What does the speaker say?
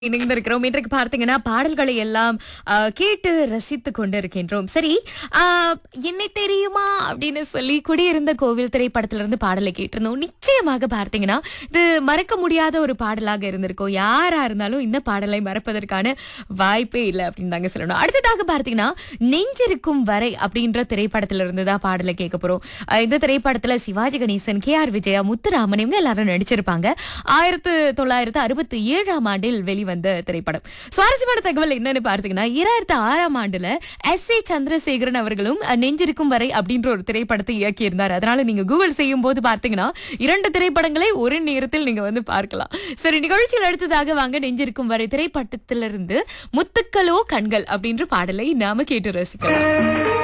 இணைந்திருக்கிறோம் இன்றைக்கு பார்த்தீங்கன்னா பாடல்களை எல்லாம் ஆ, கேட்டு ரசித்து கொண்டிருக்கின்றோம் சரி ஆ, என்னை தெரியுமா அப்படின்னு சொல்லி குடியிருந்த கோவில் திரைப்படத்துல இருந்து பாடலை கேட்டிருந்தோம் நிச்சயமாக பார்த்தீங்கன்னா இது மறக்க முடியாத ஒரு பாடலாக இருந்திருக்கும் யாரா இருந்தாலும் இந்த பாடலை மறப்பதற்கான வாய்ப்பே இல்லை அப்படின்னு தாங்க சொல்லணும் அடுத்ததாக பார்த்தீங்கன்னா நெஞ்சிருக்கும் வரை அப்படின்ற திரைப்படத்துல இருந்து தான் பாடலை கேட்க போறோம் ஆ, இந்த திரைப்படத்துல சிவாஜி கணேசன் கே ஆர் விஜயா முத்துராமன் இவங்க எல்லாரும் நடிச்சிருப்பாங்க ஆயிரத்து தொள்ளாயிரத்து அறுபத்தி ஏழாம் ஆண்டில் வெளிவந்த திரைப்படம் சுவாரஸ்யமான தகவல் என்னன்னு பார்த்தீங்கன்னா இரண்டாயிரத்து ஆறாம் ஆண்டுல எஸ் ஏ சந்திரசேகரன் அவர்களும் அஹ், நெஞ்சிருக்கும் வரை அப்படின்ற ஒரு திரைப்படத்தை இயக்கியிருந்தார் அதனால நீங்க கூகுள் செய்யும் போது பார்த்தீங்கன்னா இரண்டு திரைப்படங்களை ஒரு நேரத்தில் நீங்க வந்து பார்க்கலாம் சரி நிகழ்ச்சியில் அடுத்ததாக வாங்க நெஞ்சிருக்கும் வரை திரைப்படத்திலிருந்து முத்துக்களோ கண்கள் அப்படின்ற பாடலை நாம கேட்டு ரசிக்கலாம்